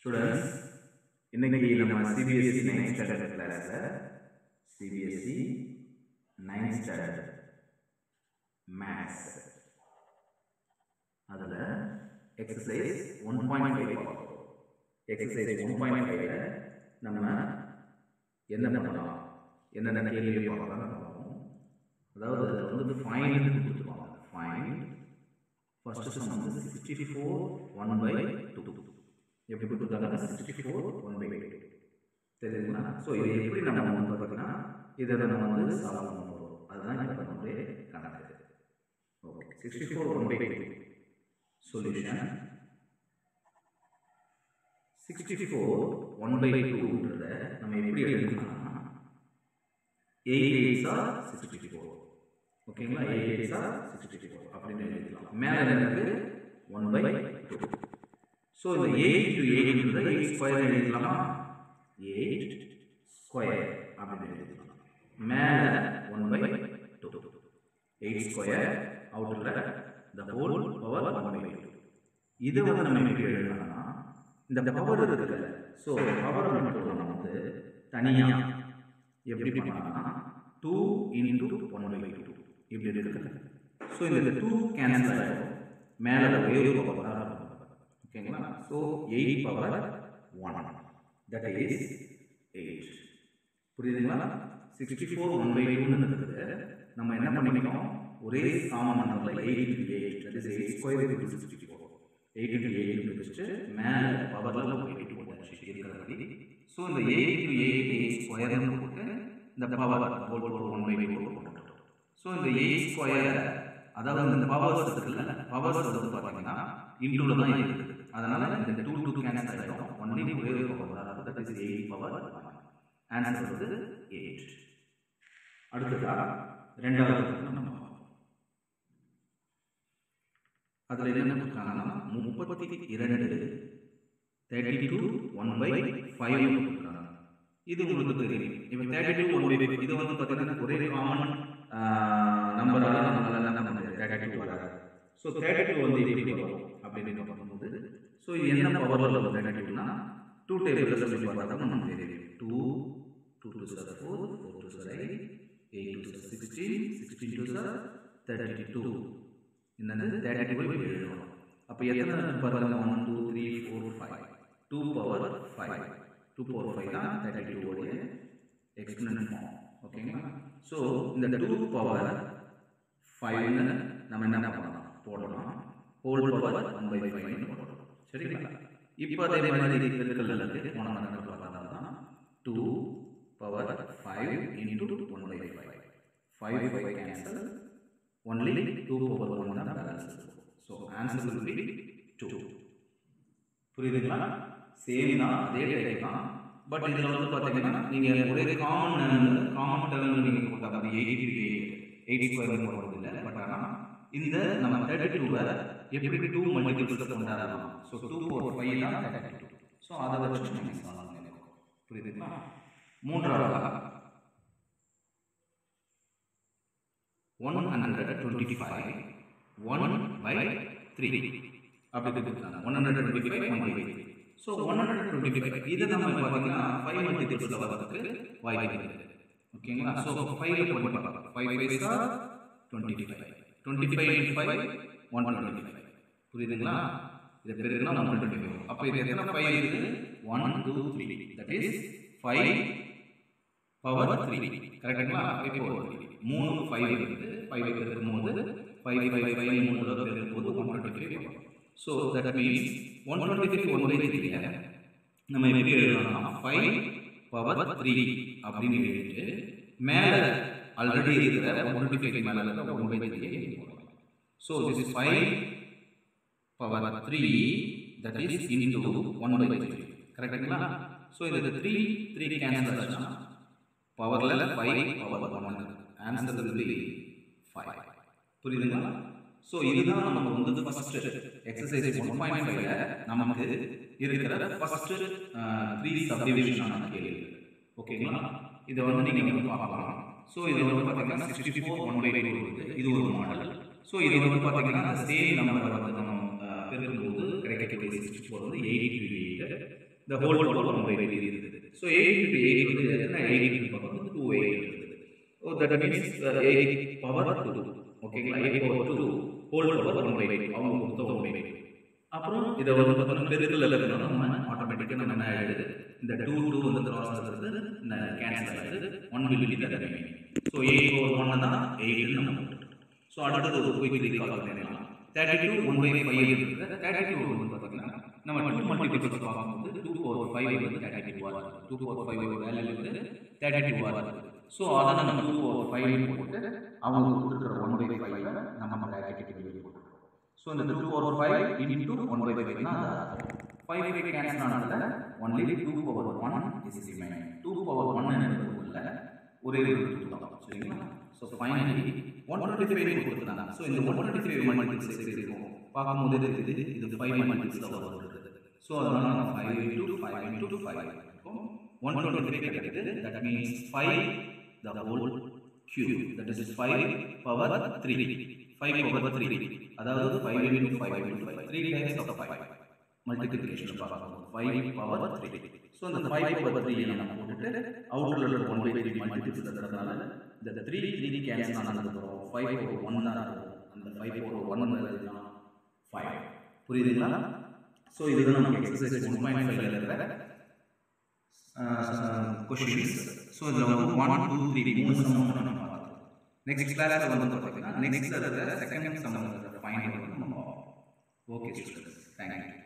Students இன்னைக்கு நம்ம CBSE ninth standard கிளாஸில் சிபிஎஸ்சி நைன்த் ஸ்டாண்டர்ட் மேத்ஸ் அதில் எக்ஸசைஸ் ஒன் பாயிண்ட் ஃபைவ் பார்ப்போம் எக்ஸசைஸ் ஒன் பாயிண்ட் ஃபைவ்ல நம்ம என்ன பண்ணலாம் என்னென்ன கேள்வி பார்க்கலாம் பார்ப்போம் அதாவது அதில் வந்து ஃபைண்ட் கொடுத்துருவாங்க ஃபைண்ட் ஃபர்ஸ்ட் சம் வந்து sixty four one by two எப்படி கொடுத்துருக்காங்க sixty four one by two தெரியுதுங்களா ஸோ இது எப்படி நம்ம வந்து பார்த்தீங்கன்னா இதை நம்ம வந்து சால்வ் பண்ண போகிறோம் அதுதான் இப்போ நம்மளுடைய கணக்கு okay sixty four one by two solution sixty four one by டூன்றத நம்ம எப்படி எழுதணும்னா எயிட் எயிட்ஸா சிக்ஸ்டி ஃபோர் ஓகேங்களா எயிட் எயிட்ஸா சிக்ஸ்டி ஃபோர் அப்படின்னு எழுதிக்கலாம் மேலே எனக்கு ஒன் பை டூ ஸோ இந்த எயிட் டு எயிட்ன்றத எயிட் ஸ்கொயர் எழுதிக்கலாமா எயிட் ஸ்கொயர் அப்படின்னு எழுதிக்கலாம் மேலே one by two eight square அவுட்டரில் the whole power one by two இது வந்து நம்ம எப்படி எழுதலாம்னா இந்த பவர் இருக்குல்ல ஸோ பவர் மட்டும் நம்ம வந்து தனியாக எப்படி பண்ணலாம்னா two into one by two இப்படி இருக்குது ஸோ இந்த டூ கேன்சல் ஆகிடும் மேலே ஒரே ஒரு பவர் தான் இருக்கும் ஓகேங்களா so eight power one that is eight புரியுதுங்களா சிக்ஸ்டி ஃபோர் ஒன் பை டூன்னு இருக்குது நம்ம என்ன பண்ணிக்கணும் ஒரே காமன் நம்பரில் eight into eight that is eight square into sixty four eight into eight வச்சுட்டு மேலே பவரில் ஒரு எயிட் போட்டாச்சு இருக்கிறது ஸோ இந்த எயிட் இன்ட்டு எயிட் எயிட் ஸ்கொயர்னு போட்டு இந்த power whole power one by two போட்டுட்டோம் ஸோ இந்த எயிட் ஸ்கொயர் அதாவது இந்த பவர்ஸ் இருக்குல்ல பவர்ஸ் வந்து பார்த்தீங்கன்னா இன்டூல தான் இருக்குது அதனால இந்த டூ டூ கேன்சல் ஆகிடும் ஒன்லி ஒரே ஒரு பவர் அதாவது that is eight power answer வந்து எயிட் அடுத்ததா ரெண்டாவது நம்ம பார்ப்போம். அதுல என்ன கொடுத்துருக்காங்கன்னா முப்பத்தி இரண்டு thirty two one by five கொடுத்துருக்காங்க இது உங்களுக்கு தெரியும் இப்போ தேர்ட்டி டூ ஒன் பை இது வந்து பார்த்தீங்கன்னா ஒரே காமன் நம்பரால நம்மளால என்ன பண்ண முடியாது தேர்ட்டி டூ வராது ஸோ தேர்ட்டி டூ வந்து எப்படி வரும் அப்படின்னு பார்க்கும்போது ஸோ இது என்ன பவரில் வரும் தேர்ட்டி டூனா டூ டேபிள் சொல்லி பார்த்தா நமக்கு தெரியும் two two two sir four four two sir eight eight two sir sixteen sixteen two sir thirty two என்னது தேர்ட்டி டூ எழுதணும் அப்போ எத்தனை பாருங்க one two three four five two power five two power five தான் thirty two உடைய explain form ஓகேங்களா so இந்த two power ஃபைவ்னு நம்ம என்ன பண்ணலாம் போடலாம் ஹோல் பவர் ஒன் பை ஃபைவ்னு போடலாம் சரிங்களா இப்போ அதே மாதிரி இருக்கிறதுக்கு போன கணக்கு பார்த்தா தான் two power five into one by five five five cancel only two power one தான் பேலன்ஸ் இருக்கும் so answer will be two புரியுதுங்களா சேம் தான் அதே டைப் தான் பட் இதில் வந்து பார்த்தீங்கன்னா நீங்கள் ஒரே காமன் காமன் டேர்ம் நீங்கள் கொடுத்தா எயிட்டி எயிட் எயிட்டி ஸ்கொயர் போடுறது இல்லை பட் ஆனால் இந்த நம்ம தேர்ட்டி டூவை எப்படி டூ மல்டிபிள்ஸை கொண்டாடலாம் ஸோ டூ ஃபோர் ஃபைவ் தான் தேர்ட்டி டூ ஸோ அதை வச்சு நீங்கள் சொல்லலாம் புரியுதுங்களா மூன்றாவதாக one hundred twenty five one by three அப்படி கொடுத்தாங்க one hundred twenty five one by three so one hundred twenty five இதை நம்ம பார்த்தீங்கன்னா ஃபைவ் மல்டிபிள்ஸில் வரதுக்கு வாய்ப்பு இருக்குது ஓகேங்களா ஸோ ஃபைவ்ல போட்டு பார்க்கலாம் five five star twenty five twenty five into five one twenty five புரியுதுங்களா இது பேர் என்ன ஒன் டுவெண்ட்டி ஃபைவ் அப்போ இது எத்தனை ஃபைவ் இருக்குது one two three that is five power three கரெக்டுங்களா ஃபைவ் பவர் த்ரீ மூணு ஃபைவ் இருக்குது ஃபைவ் இருக்கும் போது ஃபைவ் ஃபைவ் ஃபைவ் மூணு தடவை இருக்கும்போது ஒன் டுவெண்ட்டி ஃபைவ் வரும் so that means one twenty five one by three நம்ம எப்படி எழுதலாம் ஃபைவ் பவர் த்ரீ அப்படின்னு எழுதிட்டு மேலே ஆல்ரெடி இருக்கிற ஒன் டுவெண்ட்டி ஃபைவ் மேலே இருக்கிற one by three so this is five power three that is into one by three கரெக்டுங்களா ஸோ இது த்ரீ த்ரீ கேன்சல் ஆச்சுன்னா பவரில் five power one answer will be five புரியுதுங்களா ஸோ இதுதான் நம்ம வந்து ஃபர்ஸ்ட் எக்ஸசைஸ் ஒன் பாயிண்ட் ஃபைவ்ல நமக்கு இருக்கிற ஃபர்ஸ்ட் த்ரீ சப்டிவிஷனான கேள்வி ஓகேங்களா இதை வந்து நீங்கள் வந்து பார்க்கலாம் ஸோ இது வந்து பார்த்தீங்கன்னா sixty four one by two இருக்குது இது ஒரு மாடல் ஸோ இது வந்து பார்த்தீங்கன்னா அந்த சேம் நம்பரை வந்து நம்ம பெருக்கும்போது கிடைக்கக்கூடிய சிக்ஸ்டி ஃபோர் வந்து எயிட்டி டூ எயிட் இந்த whole power one by three இருக்குது ஸோ எயிட் இன்ட்டு எயிட் வந்து எத்தனை எயிட் பவர் வந்து டூ எயிட் இருக்குது oh that means eight power two ஓகேங்களா eight power two whole power one by two அவங்க மொத்தம் ஒன் பை டூ அப்புறம் இதை வந்து பார்த்தோம்னா பெருக்கல் இருக்கணும் நம்ம ஆட்டோமேட்டிக்காக நம்ம என்ன ஆகிடுது இந்த டூ டூ வந்து கிராஸ் ஆகிறது கேன்சல் ஆகிடுது one will be that remaining so eight over one தான் எயிட்னு நம்ம போட்டுட்டோம் ஸோ அடுத்தது ஒரு குயிக் ரீகால் பண்ணிடலாம் thirty two one by five இருக்குது தேர்ட்டி டூ வந்து பார்த்தீங்கன்னா நம்ம டூ மல்டிபிள்ஸ் பார்க்கும்போது டூ ஃபோர் ஃபைவ் வந்து thirty two are two four five value வந்து தேர்ட்டி டூ ஆர் ஸோ அதை நம்ம டூ ஃபோர் ஃபைவ் போட்டு அவங்க கொடுத்துருக்கிற ஒன் பை ஃபைவ் நம்ம தேர்ட்டி டூ போட்டுருக்கோம் ஸோ இந்த two four five into one by ஃபைவ்னா ஃபைவ் ஃபைவ் கேன்சல் ஆனதில் only two power one is remaining two power one உள்ள ஒரே ஒரு டூ தான் சரிங்களா so finally one twenty five கொடுத்துருந்தாங்க ஸோ இந்த ஒன் டுவெண்ட்டி ஃபைவ் மல்டிபிள்ஸ் எப்படி இருக்கும் பார்க்கும்போது தெரியுது இது ஃபைவ் மல்டிபிள்ஸ் தான் வருது ஸோ அதனால நம்ம five into five into five இருக்கும் ஒன் டுவெண்ட்டி ஃபைவ் கிடைக்குது that means five the whole cube that is five power three five power three அதாவது five into five into five three times of five multiplication பார்க்கும்போது five power three so அந்த five power three நம்ம போட்டுட்டு அவுட்டரில் இருக்கிற one by three multiples இருக்கிறதுனால இந்த three three cancel ஆனதுக்கப்புறம் ஃபைவ் ஃபோர் ஒன் தான் இருக்கும் அந்த ஃபைவ் ஃபோர் ஒன் தான் ஃபைவ் புரியுதுங்களா ஸோ இதுதான் நமக்கு எக்ஸசைஸ் ஒன் பாயிண்ட் ஃபைவ்ல இருக்கிற கொஷின்ஸ் ஸோ இதில் வந்து ஒன் டூ த்ரீ மூணு சமம் நம்ம பார்த்தோம் நெக்ஸ்ட் கிளாஸில் வந்து பார்த்தீங்கன்னா நெக்ஸ்ட் அதில் செகண்ட் சமம் ஃபைனல் வந்து நம்ம ஓகே ஸ்டூடெண்ட்ஸ் தேங்க்யூ